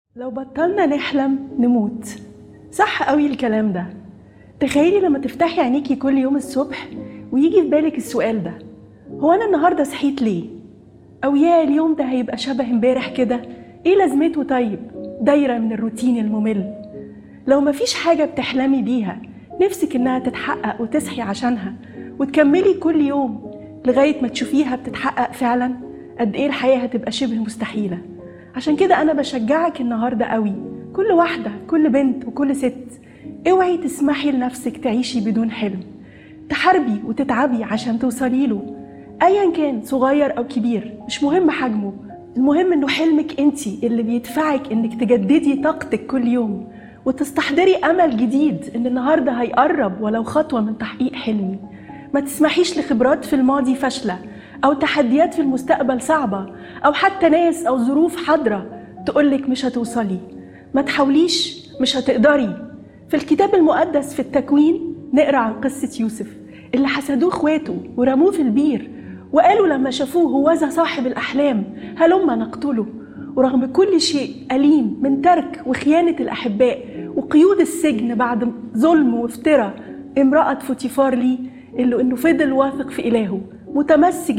لو بطلنا نحلم نموت صح قوي الكلام ده تخيلي لما تفتحي عينيكي كل يوم الصبح ويجي في بالك السؤال ده هو انا النهارده صحيت ليه او يا اليوم ده هيبقى شبه امبارح كده ايه لازمته طيب دايره من الروتين الممل لو مفيش حاجه بتحلمي بيها نفسك انها تتحقق وتصحي عشانها وتكملي كل يوم لغايه ما تشوفيها بتتحقق فعلا قد ايه الحياه هتبقى شبه مستحيله عشان كده انا بشجعك النهارده قوي كل واحده كل بنت وكل ست اوعي تسمحي لنفسك تعيشي بدون حلم تحاربي وتتعبي عشان توصلي له ايا كان صغير او كبير مش مهم حجمه المهم انه حلمك انت اللي بيدفعك انك تجددي طاقتك كل يوم وتستحضري امل جديد ان النهارده هيقرب ولو خطوه من تحقيق حلمي ما تسمحيش لخبرات في الماضي فاشله او تحديات في المستقبل صعبه او حتى ناس او ظروف حاضره تقولك مش هتوصلي ما تحاوليش مش هتقدري في الكتاب المقدس في التكوين نقرا عن قصه يوسف اللي حسدوه اخواته ورموه في البير وقالوا لما شافوه هوذا صاحب الاحلام هلما نقتله ورغم كل شيء أليم من ترك وخيانة الأحباء وقيود السجن بعد ظلم وافتراء امرأة فوتيفار ليه اللي إنه فضل واثق في إلهه متمسك